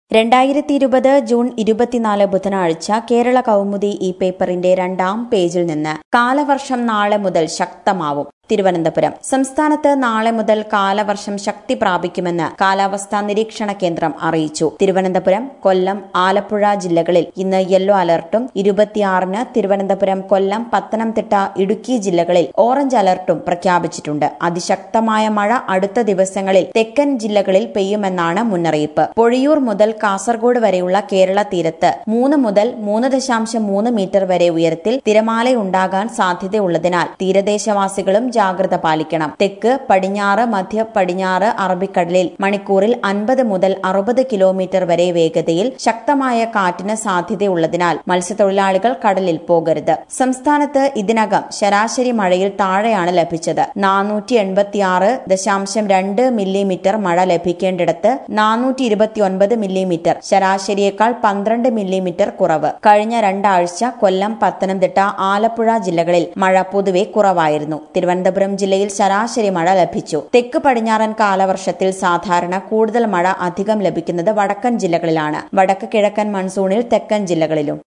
രണ്ടായിരത്തി ഇരുപത് ജൂൺ ഇരുപത്തിനാല് ബുധനാഴ്ച കേരള കൗമുദി ഈ പേപ്പറിന്റെ രണ്ടാം പേജിൽ നിന്ന് കാലവർഷം നാളെ മുതൽ ശക്തമാവും തിരുവനന്തപുരം സംസ്ഥാനത്ത് നാളെ മുതൽ കാലവർഷം ശക്തി പ്രാപിക്കുമെന്ന് കാലാവസ്ഥാ നിരീക്ഷണ കേന്ദ്രം അറിയിച്ചു തിരുവനന്തപുരം കൊല്ലം ആലപ്പുഴ ജില്ലകളിൽ ഇന്ന് യെല്ലോ അലർട്ടും ഇരുപത്തിയാറിന് തിരുവനന്തപുരം കൊല്ലം പത്തനംതിട്ട ഇടുക്കി ജില്ലകളിൽ ഓറഞ്ച് അലർട്ടും പ്രഖ്യാപിച്ചിട്ടുണ്ട് അതിശക്തമായ മഴ അടുത്ത ദിവസങ്ങളിൽ തെക്കൻ ജില്ലകളിൽ പെയ്യുമെന്നാണ് മുന്നറിയിപ്പ് പൊഴിയൂർ മുതൽ കാസർഗോഡ് വരെയുള്ള കേരള തീരത്ത് മൂന്ന് മുതൽ മൂന്ന് ദശാംശം മൂന്ന് മീറ്റർ വരെ ഉയരത്തിൽ തിരമാലയുണ്ടാകാൻ സാധ്യതയുള്ളതിനാൽ തീരദേശവാസികളും ജാഗ്രത പാലിക്കണം തെക്ക് പടിഞ്ഞാറ് മധ്യ പടിഞ്ഞാറ് അറബിക്കടലിൽ മണിക്കൂറിൽ അൻപത് മുതൽ അറുപത് കിലോമീറ്റർ വരെ വേഗതയിൽ ശക്തമായ കാറ്റിന് സാധ്യതയുള്ളതിനാൽ മത്സ്യത്തൊഴിലാളികൾ കടലിൽ പോകരുത് സംസ്ഥാനത്ത് ഇതിനകം ശരാശരി മഴയിൽ താഴെയാണ് ലഭിച്ചത് നാനൂറ്റി എൺപത്തിയാറ് ദശാംശം രണ്ട് മില്ലിമീറ്റർ മഴ ലഭിക്കേണ്ടിടത്ത് നാനൂറ്റി ഇരുപത്തിയൊൻപത് മില്ലിമീറ്റർ ശരാശരിയേക്കാൾ പന്ത്രണ്ട് മില്ലിമീറ്റർ കുറവ് കഴിഞ്ഞ രണ്ടാഴ്ച കൊല്ലം പത്തനംതിട്ട ആലപ്പുഴ ജില്ലകളിൽ മഴ പൊതുവെ കുറവായിരുന്നു തിരുവനന്തപുരം ജില്ലയിൽ ശരാശരി മഴ ലഭിച്ചു തെക്ക് പടിഞ്ഞാറൻ കാലവർഷത്തിൽ സാധാരണ കൂടുതൽ മഴ അധികം ലഭിക്കുന്നത് വടക്കൻ ജില്ലകളിലാണ് വടക്ക് കിഴക്കൻ മൺസൂണിൽ തെക്കൻ ജില്ലകളിലും